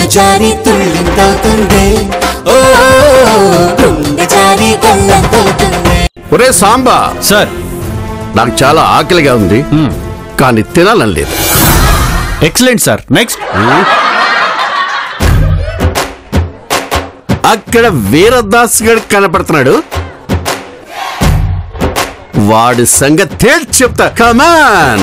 జారి తుళ్ళింతవుతుంది ఓ గుండె జారి గల్లంతవుతుంది ఒరే సాంబా సార్ నాకు చాలా ఆకలిగా ఉంది కానీ తినాలని లేదు ఎక్సలెంట్ సార్ నెక్స్ట్ అక్కడ వీరదాస్ గడు కనపడుతున్నాడు వాడి సంగతి తేల్చి చెప్తా కమాన్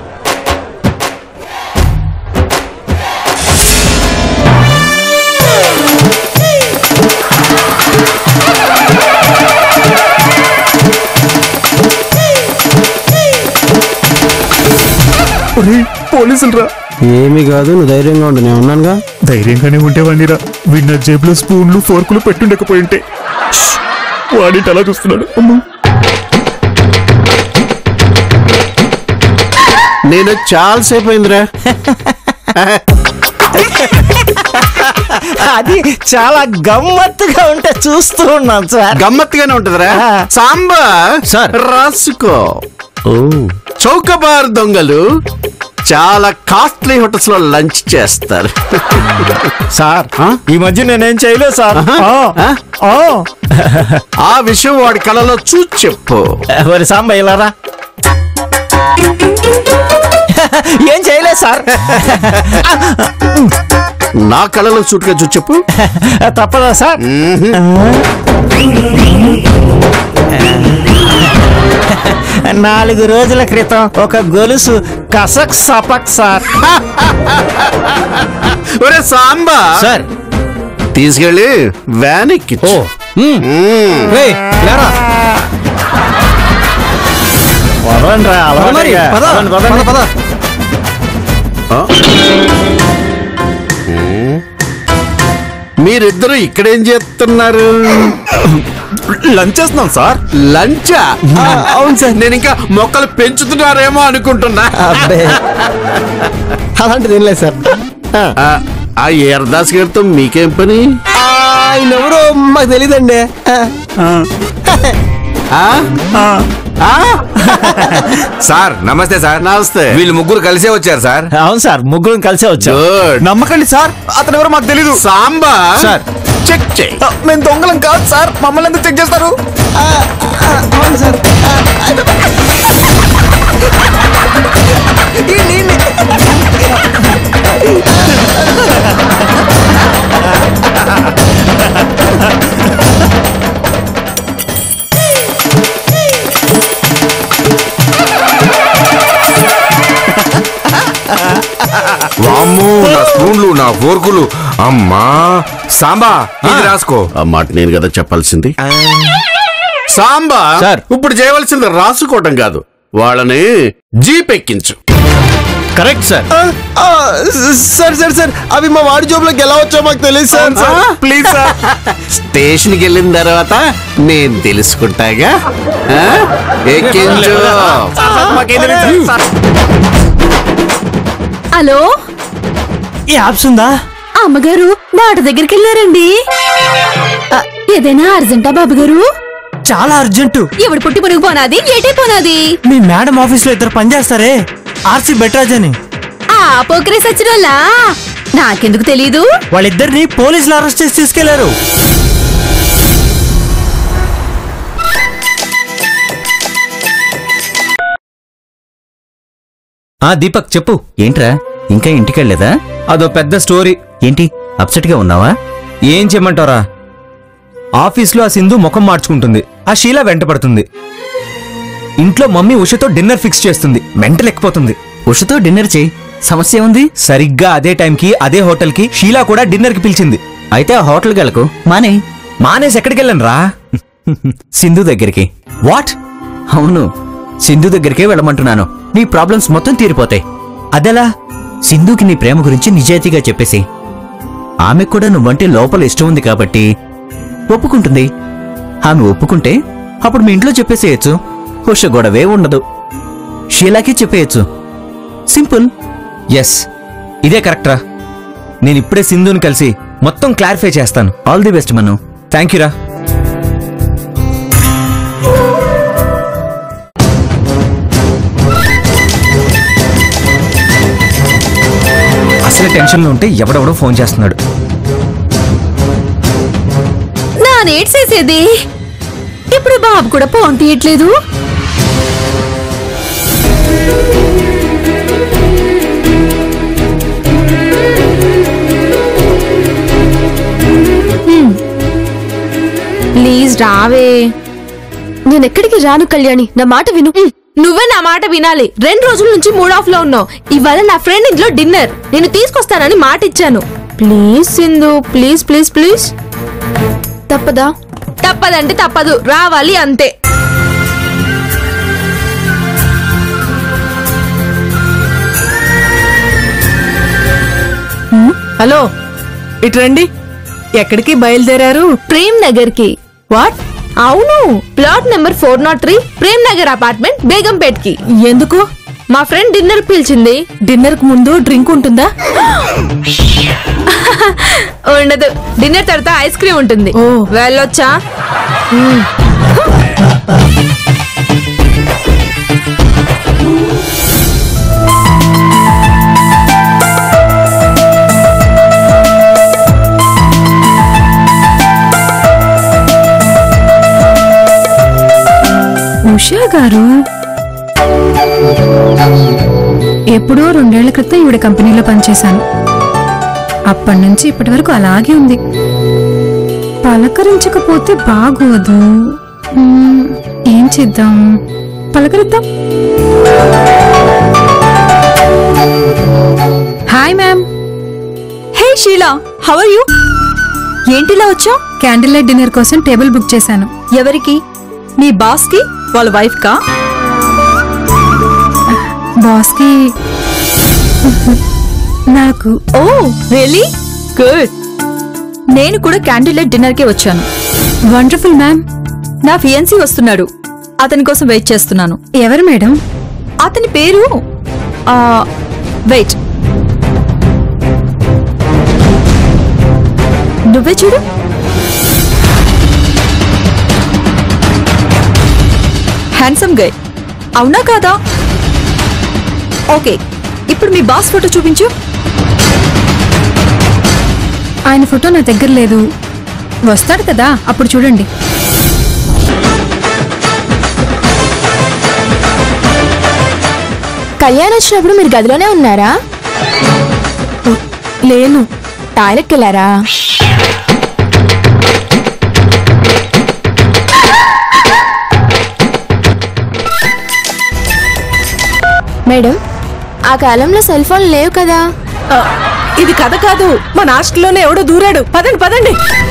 పోలీసులు రా ఏమీ కాదు నువ్వు ధైర్యంగా ఉండు నేను ఉన్నానుగా ధైర్యంగానే ఉండేవాడిరా వీడిన జేబులో స్పూన్లు ఫోర్కులు పెట్టుండకపోయి ఉంటే వాడిట అలా చూస్తున్నాడు అమ్మో. నేను చాలాసేపు అయిందిరా అది చాలా గమ్మత్తుగా ఉంటే చూస్తూ ఉన్నాం సార్ గమ్మత్తుగానే ఉంటదిరా సాంబా సార్. రాసుకో చౌకబార్ దొంగలు చాలా కాస్ట్లీ హోటల్స్ లో లంచ్ చేస్తారు సార్ ఆ? ఈ మధ్య నేనేం చేయలేదు సార్ ఆ, ఆ? ఆ. ఆ విషయం వాడి కళలో చూసి చెప్పు మరి సాంబ ఇలారా ఏం చేయలేదు సార్ నా కళలో చూటుగా చూసి చెప్పు తప్పదా సార్ నాలుగు రోజుల క్రితం ఒక గొలుసు కసక్ సపక్ సార్ ఒరే సాంబా సార్ తీసుకెళ్ళి వ్యాన్ ఎక్కించు రేయ్, లేరా వదలండి రా, పద మరి, అలవాటుగా. పద, వదలండి, వదలండి. పద, పద. మీరిద్దరు ఇక్కడేం చేస్తున్నారు లంచ్ చేస్తున్నాం సార్ లంచా అవును సార్ నేను ఇంకా మొక్కలు పెంచుతున్నారేమో అనుకుంటున్నా అబ్బే అలాంటిది ఏం లేదు సార్ ఆ, ఆ ఏరదాస్ గారితో మీకేం పని ఆయన ఎవరో మాకు తెలియదండి ఆ? ఆ? సార్ నమస్తే సార్ నమస్తే వీళ్ళు ముగ్గురు కలిసే వచ్చారు సార్ అవును సార్ ముగ్గురం కలిసే వచ్చాం గుడ్ నమ్మకండి సార్ అతను ఎవరో మాకు తెలీదు సాంబా సార్. చెక్ చేయి మేము దొంగలం కాదు సార్ మమ్మల్ని ఎందుకు చెక్ చేస్తారు అవును సార్ వామ్మో నా స్పూన్లు నా ఫోర్కులు అమ్మా సాంబా ఇది రాసుకో ఆ మాట నేను కదా చెప్పాల్సింది సాంబా సార్. ఇప్పుడు చేయవలసింది రాసుకోవటం కాదు వాళ్ళని జీప్ ఎక్కించు correct sir sir sir sir అవి మా వాడి జోబులోకి ఎలా వచ్చో మాకు తెలియదు సార్ ప్లీజ్ సార్ స్టేషన్కి వెళ్ళిన తర్వాత నేను తెలుసుకుంటాగా ఆ? ఎక్కించు హలో ఈ యాప్స్ ఉందా అమ్మగారు బాట దగ్గరికి వెళ్ళారండి ఆ, ఏదైనా అర్జెంటా బాబు గారు చాలా అర్జెంటు ఎవడు పుట్టి పురుగు పోనాది ఏటే పోనాది మీ మేడం ఆఫీస్ లో ఇద్దరు పనిచేస్తారే ఆర్సీ బెటరాజ్ అని ఆ పోకరే సచ్చినోళ్ళా నాకెందుకు తెలీదు వాళ్ళిద్దరిని పోలీసులు అరెస్ట్ చేసి తీసుకెళ్లారు ఆ దీపక్ చెప్పు ఏంట్రా ఇంకా ఇంటికెళ్ళలేదా అదో పెద్ద స్టోరీ ఏంటి అప్సెట్ గా ఉన్నావా ఏం చేయమంటారా ఆఫీస్లో ఆ సింధు ముఖం మార్చుకుంటుంది ఆ షీలా వెంట పడుతుంది ఇంట్లో మమ్మీ ఉషతో డిన్నర్ ఫిక్స్ చేస్తుంది మెంటల్ ఎక్కిపోతుంది ఉషతో డిన్నర్ చేయి సమస్య ఉంది సరిగ్గా అదే టైంకి అదే హోటల్కి షీలా కూడా డిన్నర్కి పిలిచింది అయితే ఆ హోటల్కి వెళ్ళకు మానే మానేసి ఎక్కడికి వెళ్ళను రా సింధు దగ్గరికి వాట్ అవును సింధు దగ్గరికే వెళ్ళమంటున్నాను నీ ప్రాబ్లమ్స్ మొత్తం తీరిపోతాయి అదెలా సింధుకి నీ ప్రేమ గురించి నిజాయితీగా చెప్పేసి ఆమెకు కూడా నువ్వంటే లోపల ఇష్టం ఉంది కాబట్టి ఒప్పుకుంటుంది ఆమె ఒప్పుకుంటే అప్పుడు మీ ఇంట్లో చెప్పేసేయచ్చు ఉష గొడవే ఉండదు షీలాకి చెప్పేయచ్చు సింపుల్ ఎస్ ఇదే కరెక్ట్రా నేను ఇప్పుడే సింధుని కలిసి మొత్తం క్లారిఫై చేస్తాను all the best Manu thank you రా అసలు అసలు టెన్షన్లో ఉంటే ఎవడెవడో ఫోన్ చేస్తున్నాడు నా నేడ్సేసేది ఇప్పుడు బాబు కూడా ఫోన్ తీయట్లేదు హ్మ్. ప్లీజ్ రావే నేను ఎక్కడికి రాను కళ్యాణి నా మాట విను నువ్వే నా మాట వినాలి రెండు రోజుల నుంచి మూడ్ ఆఫ్ లో ఉన్నావు ఇవాళ నా ఫ్రెండ్ ఇంట్లో డిన్నర్ నేను తీసుకొస్తానని మాట ఇచ్చాను please Sindhu please please please తప్పదా తప్పదంటే తప్పదు రావాలి అంతే హలో ఇటు రండి ఎక్కడికి బయలుదేరారు ప్రేమ్ నగర్ కి వాట్ అవును plot number four not three Prem Nagar apartment Begumpet కి ఎందుకు మా ఫ్రెండ్ డిన్నర్ పిలిచింది డిన్నర్ కు ముందు డ్రింక్ ఉంటుందా ఉండదు డిన్నర్ తర్వాత ఐస్ క్రీమ్ ఉంటుంది ఓ. వెళ్ళొచ్చా ఉషా గారు ఎప్పుడో రెండేళ్ల క్రితం ఈవిడ కంపెనీలో పనిచేశాను అప్పటి నుంచి ఇప్పటి వరకు అలాగే ఉంది పలకరించకపోతే బాగోదు మ్మ్, ఏం చేద్దాం పలకరిద్దాం hi ma'am hey Sheela how are you ఏంటిలా వచ్చావు క్యాండిల్ లైట్ డిన్నర్ కోసం టేబుల్ బుక్ చేశాను ఎవరికి మీ బాస్ కి వాళ్ళ వైఫ్ కా బాస్కి నాకు ఓ రియలీ గుడ్ నేను కూడా క్యాండిల్ లైట్ డిన్నర్ కి వచ్చాను వండర్ఫుల్ మ్యామ్ నా ఫియన్సీ వస్తున్నాడు అతని కోసం వెయిట్ చేస్తున్నాను ఎవరు మేడం అతని పేరు ఆ వెయిట్ నువ్వే చూడు హ్యాండ్సమ్ గై అవునా కాదా ఓకే ఇప్పుడు మీ బాస్ ఫోటో చూపించు ఆయన ఫోటో నా దగ్గర లేదు వస్తాడు కదా అప్పుడు చూడండి కళ్యాణ్ వచ్చినప్పుడు మీరు గదిలోనే ఉన్నారా లేను టాయిలెట్కి వెళ్ళారా మేడం ఆ కాలంలో సెల్ ఫోన్ లేవు కదా ఆ, ఇది కథ కాదు మన హాస్టల్లోనే ఎవడో దూరాడు పదండి పదండి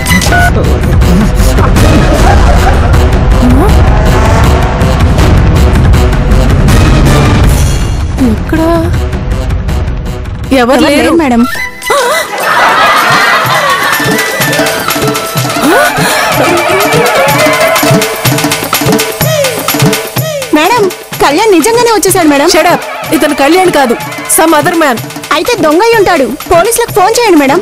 ఎక్కడ ఎవరు లేరు మేడం మేడం కళ్యాణ్ నిజంగానే వచ్చేసాడు మేడం షడప్ ఇతను కళ్యాణ్ కాదు సమ్ అదర్ మ్యాన్ అయితే దొంగ అయి ఉంటాడు పోలీసులకు ఫోన్ చేయండి మేడం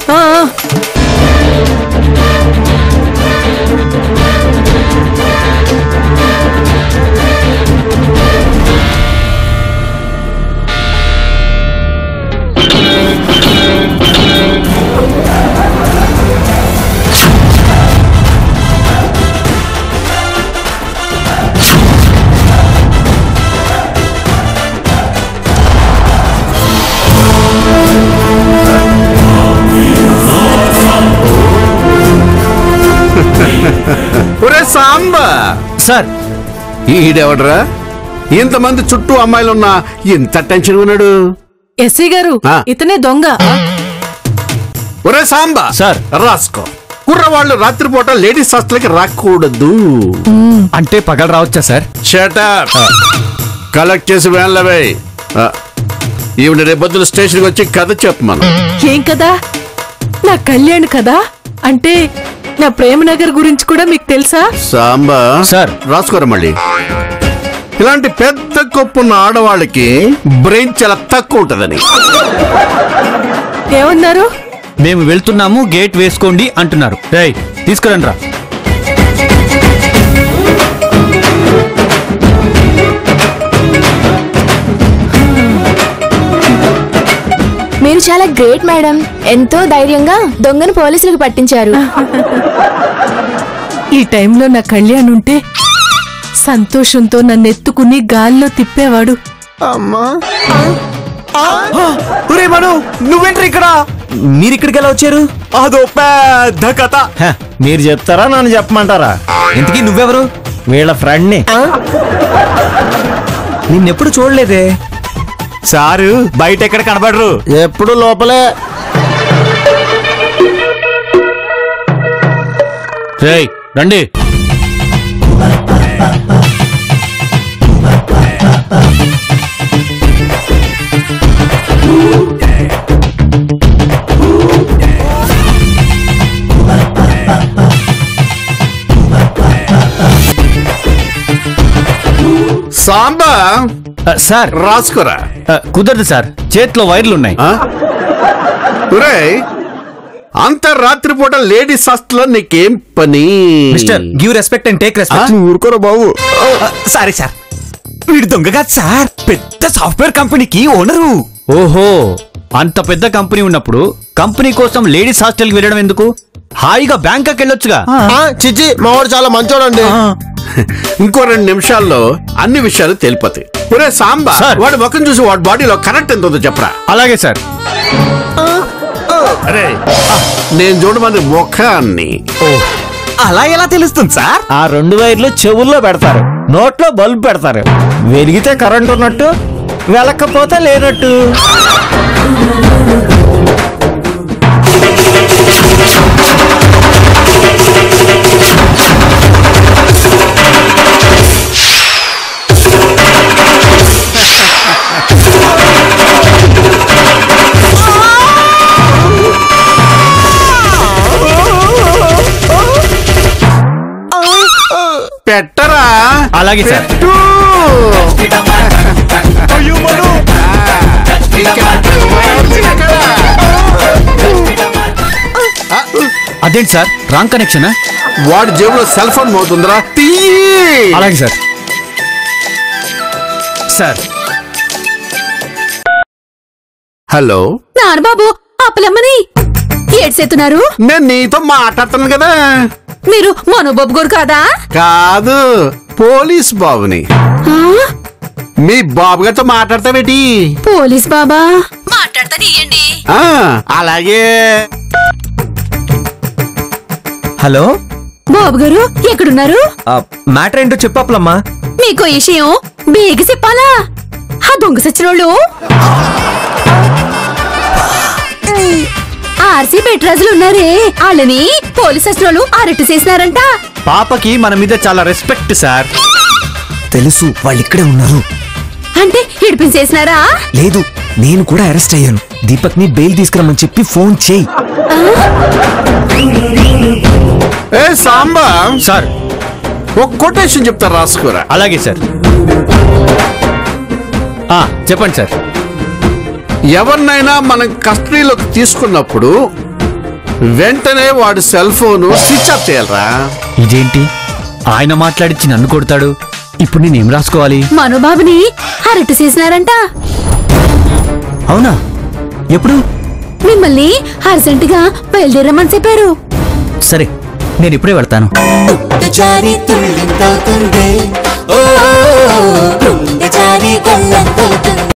ఒరే సాంబా సార్ ఈడెవడరా ఇంతమంది చుట్టూ అమ్మాయిలున్నా ఇంత టెన్షన్ ఉన్నాడు ఎస్సీ గారు ఆ. ఇతనే దొంగ ఒరే సాంబా సార్. రాసుకో కుర్రవాళ్ళు రాత్రిపూట లేడీస్ హాస్టల్కి రాకూడదు అంటే పగలు రావచ్చా సార్ షటప్ కలెక్ట్ చేసి వేన్లవే ఈవిడ రేపొద్దున స్టేషన్కి వచ్చి కథ చెప్పమను ఏం కదా నా కళ్యాణ్ కదా అంటే నా ప్రేమ నగర్ గురించి కూడా మీకు తెలుసా సాంబా సార్. రాసుకోరా మళ్ళీ ఇలాంటి పెద్ద కొప్పున్న ఆడవాళ్ళకి బ్రెయిన్ చాలా తక్కువ ఉంటదని ఏమన్నారు మేము వెళ్తున్నాము గేట్ వేసుకోండి అంటున్నారు రేయ్ తీసుకురండి రా మీరు చాలా గ్రేట్ మేడం ఎంతో ధైర్యంగా దొంగను పోలీసులకు పట్టించారు ఈ టైంలో నా కళ్యాణ్ ఉంటే సంతోషంతో నన్ను ఎత్తుకుని గాల్లో తిప్పేవాడు అమ్మా ఒరే మను నువ్వేంట్రా ఇక్కడ మీరు ఇక్కడికి ఎలా వచ్చారు అదో పెద్ద కథ హ, మీరు చెప్తారా నన్ను చెప్పమంటారా ఇంతకీ నువ్వెవరు వీళ్ళ ఫ్రెండ్ని నిన్నెప్పుడు చూడలేదే సారు బయట ఎక్కడ కనబడరు ఎప్పుడు లోపలే రేయ్ రండి సాంబా సార్ రాసుకోరా కుదరదు సార్ చేతిలో వైర్లు ఉన్నాయి ఒరేయ్ అంత రాత్రిపూట లేడీస్ హాస్టల్లో నీకేం పని mister give respect and take respect నువ్వు ఊరుకోరా బాబు సారీ సార్ వీడు దొంగ కాదు సార్ పెద్ద సాఫ్ట్వేర్ కంపెనీకి ఓనరు ఓహో అంత పెద్ద కంపెనీ ఉన్నప్పుడు కంపెనీ కోసం లేడీస్ హాస్టల్కి వెళ్ళడం ఎందుకు హాయిగా బ్యాంకాక్ వెళ్ళొచ్చుగా ఆ, చిచ్చి మా వాడు చాలా మంచోడండి ఇంకో రెండు నిమిషాల్లో అన్ని విషయాలు తెలిపోతాయి ఒరే సాంబా సార్. వాడి ముఖం చూసి వాడి బాడీలో కరెక్ట్ ఎంత ఉందో చెప్పరా అలాగే సార్ అరే నేను చూడమంది ముఖాన్ని అలా ఎలా తెలుస్తుంది సార్ ఆ రెండు వైర్లు చెవుల్లో పెడతారు నోట్లో బల్బ్ పెడతారు వెలిగితే కరెంట్ ఉన్నట్టు వెలకపోతే లేనట్టు పెట్టరా అలాగే సార్ పెట్టు. అదేంటి సార్ రాంగ్ కనెక్షన్ వాడి జేబులో సెల్ ఫోన్ మోతుందిరా తీయి అలాగే సార్ సార్ హలో నాన్నబాబు అప్పలమ్మని ఏడ్సేతున్నారు నేను నీతో మాట్లాడుతాను కదా మీరు మనోబాబు గారు కాదా కాదు పోలీస్ బాబుని ఆ? మీ బాబు గారితో మాట్లాడతావేటి పోలీస్ బాబా మాట్లాడతానియండి ఆ, అలాగే హలో బాబు గారు ఎక్కడున్నారు మ్యాటర్ ఏంటో చెప్పప్పలమ్మా మీకు ఈ విషయం బేగి చెప్పాలా ఆ దొంగ సచ్చినోళ్ళు ఆర్సీ పెట్రాజులు ఉన్నారే వాళ్ళని పోలీస్ సచ్చినోళ్ళు అరెస్ట్ చేసినారంట పాపకి మన మీద చాలా రెస్పెక్ట్ సార్ తెలుసు వాళ్ళు ఇక్కడే ఉన్నారు అంటే ఇడిపించేసినారా లేదు నేను కూడా అరెస్ట్ అయ్యాను దీపక్ ని బెయిల్ తీసుకురమ్మని చెప్పి ఫోన్ చేయి ఏ సాంబా సార్ ఒక కొటేషన్ చెప్తా రాసుకోరా అలాగే సార్ ఆ, చెప్పండి సార్ ఎవరినైనా మనం కస్టడీలోకి తీసుకున్నప్పుడు వెంటనే వాడి సెల్ ఫోన్ స్విచ్ ఆఫ్ చేయాలరా ఇదేంటి ఆయన మాట్లాడిచ్చి నన్ను కొడతాడు ఇప్పుడు నేనేం రాసుకోవాలి మనోబాబుని అరెస్ట్ చేసినారంట అవునా ఎప్పుడు మిమ్మల్ని అర్జెంట్ గా బయలుదేరమని చెప్పారు సరే నేను ఇప్పుడే వెళ్తాను జారి తుళ్ళింతవుతుంది ఓ గుండె జారి గల్లంతవుతుంది